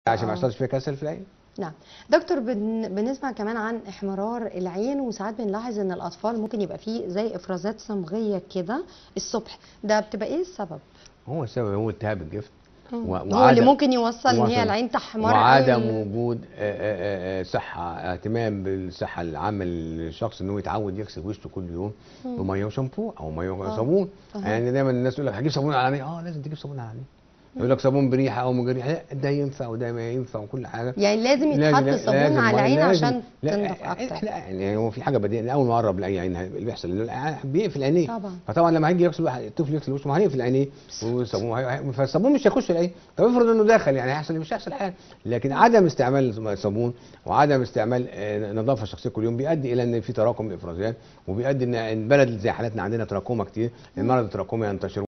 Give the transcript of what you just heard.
عشان ما آه. يحصلش فيها كسل في العين نعم دكتور بن... بنسمع كمان عن احمرار العين وساعات بنلاحظ ان الاطفال ممكن يبقى فيه زي افرازات صمغيه كده الصبح ده بتبقى ايه السبب هو السبب هو التهاب الجفن مم. و- هو اللي وعدم- ممكن يوصل ان هي وصل- العين تحمر قوي وعدم ال- وجود آه، آه، آه، صحه اهتمام بالصحه العامه للشخص ان هو يتعود يغسل وشه كل يوم بميه وشامبو او ميه آه. وصابون أها. يعني دايما الناس تقول لك هجيب صابون على عيني اه لازم تجيب صابون على عيني يقول لك صابون بريحه او من غير ريحه لا، ده ينفع وده ما ينفع وكل حاجه يعني لازم لازم- يتحط لازم- صابون على العين لازم- عشان لا تنضف لا اكتر لا يعني هو في حاجه بديهيه اول ما اقرب لاي عين اللي بيحصل إنه العين بيقفل عينيه طبعا. فطبعا لما هيجي يغسل الطفل يغسل وشه ما هيقفل عينيه والصابون هي- هي- فالصابون مش هيخش العين طب افرض انه داخل يعني هيحصل مش هيحصل حاجه لكن عدم استعمال الصابون وعدم استعمال آه، نظافه شخصيه كل يوم بيؤدي الى ان في تراكم الافرازات وبيؤدي ان إن بلد زي حالتنا عندنا تراكمه كتير المرض التراكمي ينتشر